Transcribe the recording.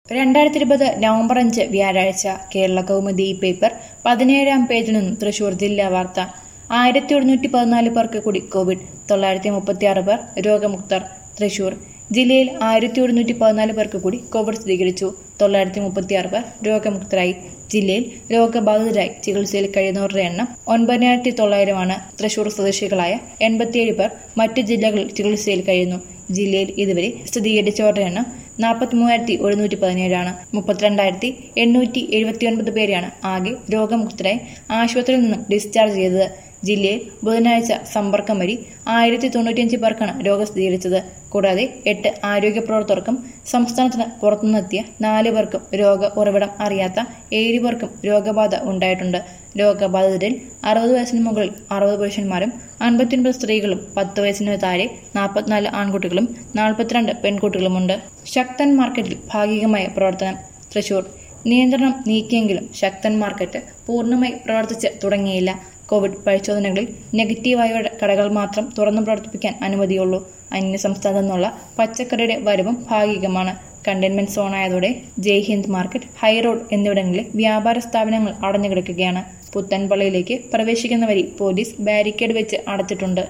രണ്ടായിരത്തി ഇരുപത് നവംബർ അഞ്ച് വ്യാഴാഴ്ച കേരള കൗമുദി ഈ പേപ്പർ പതിനേഴാം പേജിൽ നിന്നും തൃശൂർ ജില്ലാ വാർത്ത ആയിരത്തി ഒരുന്നൂറ്റി പതിനാല് പേർക്ക് കൂടി കോവിഡ് തൊള്ളായിരത്തി മുപ്പത്തിയാറ് പേർ രോഗമുക്തർ തൃശൂർ ജില്ലയിൽ ആയിരത്തി ഒരുന്നൂറ്റി പതിനാല് പേർക്ക് കൂടി കോവിഡ് സ്ഥിരീകരിച്ചു തൊള്ളായിരത്തി മുപ്പത്തിയാറ് പേർ രോഗമുക്തരായി ജില്ലയിൽ രോഗബാധിതരായി ചികിത്സയിൽ കഴിയുന്നവരുടെ എണ്ണം ഒൻപതിനായിരത്തി തൊള്ളായിരമാണ് തൃശൂർ സ്വദേശികളായ എൺപത്തിയേഴ് പേർ മറ്റു ജില്ലകളിൽ ചികിത്സയിൽ കഴിയുന്നു ജില്ലയിൽ ഇതുവരെ സ്ഥിരീകരിച്ചവരുടെ എണ്ണം നാൽപ്പത്തി മൂവായിരത്തി ഒരുന്നൂറ്റി പതിനേഴാണ് മുപ്പത്തിരണ്ടായിരത്തി എണ്ണൂറ്റി എഴുപത്തിയൊൻപത് പേരെയാണ് ആകെ രോഗമുക്തരായി ആശുപത്രിയിൽ നിന്നും ഡിസ്ചാർജ് ചെയ്തത് ജില്ലയിൽ ബുധനാഴ്ച സമ്പർക്കം വഴി ആയിരത്തി തൊണ്ണൂറ്റിയഞ്ച് പേർക്കാണ് രോഗം സ്ഥിരീകരിച്ചത് കൂടാതെ എട്ട് ആരോഗ്യ പ്രവർത്തകർക്കും സംസ്ഥാനത്തിന് പുറത്തുനിന്നെത്തിയ നാല് പേർക്കും രോഗ ഉറവിടം അറിയാത്ത ഏഴ് പേർക്കും രോഗബാധ ഉണ്ടായിട്ടുണ്ട് രോഗബാധിതരിൽ അറുപത് വയസ്സിന് മുകളിൽ അറുപത് പുരുഷന്മാരും അൻപത്തിയൊൻപത് സ്ത്രീകളും പത്ത് വയസ്സിന് താഴെ നാൽപ്പത്തിനാല് ആൺകുട്ടികളും നാൽപ്പത്തിരണ്ട് പെൺകുട്ടികളുമുണ്ട് ശക്തൻ മാർക്കറ്റിൽ ഭാഗികമായ പ്രവർത്തനം തൃശൂർ നിയന്ത്രണം നീക്കിയെങ്കിലും ശക്തൻ മാർക്കറ്റ് പൂർണ്ണമായി പ്രവർത്തിച്ച് തുടങ്ങിയില്ല കോവിഡ് പരിശോധനകളിൽ നെഗറ്റീവായ കടകൾ മാത്രം തുറന്നു പ്രവർത്തിപ്പിക്കാൻ അനുമതിയുള്ളൂ അന്യ സംസ്ഥാനത്തു നിന്നുള്ള പച്ചക്കറിയുടെ വരവും ഭാഗികമാണ് കണ്ടെയ്ൻമെന്റ് സോണായതോടെ ജയ് ഹിന്ദ് മാർക്കറ്റ് ഹൈറോഡ് എന്നിവിടങ്ങളിലെ വ്യാപാര സ്ഥാപനങ്ങൾ അടഞ്ഞുകിടക്കുകയാണ് പുത്തൻപള്ളിയിലേക്ക് പ്രവേശിക്കുന്ന വഴി പോലീസ് ബാരിക്കേഡ് വെച്ച് അടച്ചിട്ടുണ്ട്